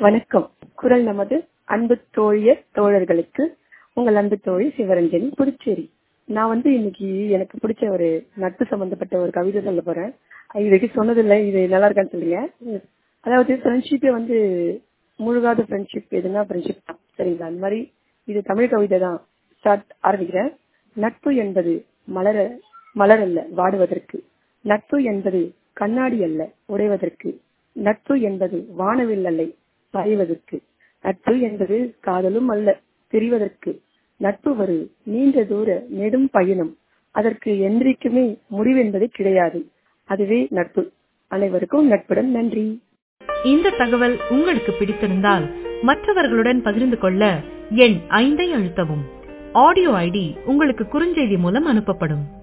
வணக்கம் குரல் நமது அன்பு தோழியர் தோழர்களுக்கு உங்கள் அன்பு தோழி சிவரஞ்சனி புதுச்சேரி நான் வந்து இன்னைக்கு எனக்கு பிடிச்ச ஒரு நட்பு சம்பந்தப்பட்ட ஒரு கவிதை சொல்ல போறேன் இது வரைக்கும் சொன்னதில்லை இது நல்லா இருக்கான்னு சொல்லுங்க அதாவது ஃப்ரெண்ட்ஷிப்பே வந்து முழுகாத ஃப்ரெண்ட்ஷிப் எதுனா ஃப்ரெண்ட்ஷிப் தான் சரிங்களா அந்த மாதிரி இது தமிழ் கவிதை தான் ஸ்டார்ட் ஆரம்பிக்கிறேன் நட்பு என்பது மலர மலர் அல்ல வாடுவதற்கு நட்பு என்பது கண்ணாடி அல்ல உடைவதற்கு நட்பு என்பது வானவில் அல்ல பறைவதற்கு நட்பு என்பது காதலும் அல்ல பிரிவதற்கு நட்பு ஒரு நீண்ட தூர நெடும் பயணம் அதற்கு என்றைக்குமே முடிவென்பது கிடையாது அதுவே நட்பு அனைவருக்கும் நட்புடன் நன்றி இந்த தகவல் உங்களுக்கு பிடித்திருந்தால் மற்றவர்களுடன் பகிர்ந்து கொள்ள எண் ஐந்தை அழுத்தவும் ஆடியோ ஐடி உங்களுக்கு குறுஞ்செய்தி மூலம் அனுப்பப்படும்